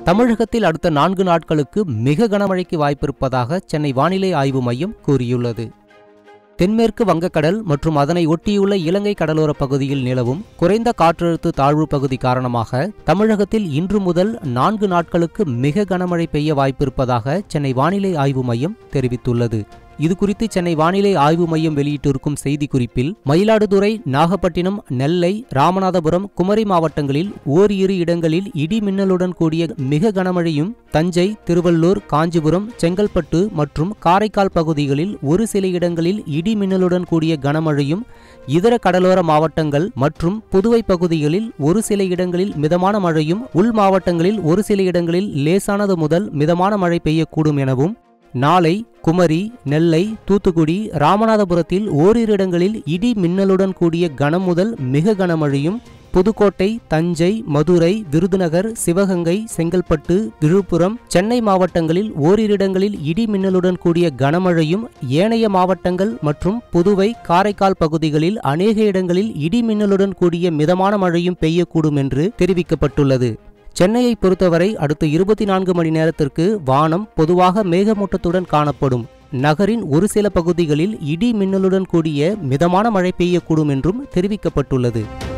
தமிழகத்தில் அடுத்த நான்கு நாட்களுக்கு மிக கனமழைக்கு வாய்ப்பிருப்பதாக சென்னை வானிலை ஆய்வு மையம் கூறியுள்ளது தென்மேற்கு வங்கக்கடல் மற்றும் அதனை ஒட்டியுள்ள இலங்கை கடலோர பகுதியில் நிலவும் குறைந்த காற்றழுத்த தாழ்வு பகுதி காரணமாக தமிழகத்தில் இன்று முதல் நான்கு நாட்களுக்கு மிக கனமழை பெய்ய வாய்ப்பிருப்பதாக சென்னை வானிலை ஆய்வு மையம் தெரிவித்துள்ளது இதுகுறித்து சென்னை வானிலை ஆய்வு மையம் வெளியிட்டிருக்கும் செய்திக்குறிப்பில் மயிலாடுதுறை நாகப்பட்டினம் நெல்லை ராமநாதபுரம் குமரி மாவட்டங்களில் ஓரிரு இடங்களில் இடி மின்னலுடன் கூடிய மிக கனமழையும் தஞ்சை திருவள்ளூர் காஞ்சிபுரம் செங்கல்பட்டு மற்றும் காரைக்கால் பகுதிகளில் ஒரு சில இடங்களில் இடி மின்னலுடன் கூடிய கனமழையும் இதர கடலோர மாவட்டங்கள் மற்றும் புதுவை பகுதிகளில் ஒரு சில இடங்களில் மிதமான மழையும் உள் மாவட்டங்களில் ஒரு சில இடங்களில் லேசானது முதல் மிதமான மழை பெய்யக்கூடும் எனவும் நாளை குமரி நெல்லை தூத்துக்குடி ராமநாதபுரத்தில் ஓரிரு இடங்களில் இடி மின்னலுடன் கூடிய கனம் முதல் மிக கனமழையும் புதுக்கோட்டை தஞ்சை மதுரை விருதுநகர் சிவகங்கை செங்கல்பட்டு விழுப்புரம் சென்னை மாவட்டங்களில் ஓரிரு இடங்களில் இடி மின்னலுடன் கூடிய கனமழையும் ஏனைய மாவட்டங்கள் மற்றும் புதுவை காரைக்கால் பகுதிகளில் அநேக இடங்களில் இடி மின்னலுடன் கூடிய மிதமான மழையும் பெய்யக்கூடும் என்று தெரிவிக்கப்பட்டுள்ளது சென்னையை பொறுத்தவரை அடுத்த இருபத்தி நான்கு மணி நேரத்திற்கு வானம் பொதுவாக மேகமூட்டத்துடன் காணப்படும் நகரின் ஒரு சில பகுதிகளில் இடி மின்னலுடன் கூடிய மிதமான மழை பெய்யக்கூடும் என்றும் தெரிவிக்கப்பட்டுள்ளது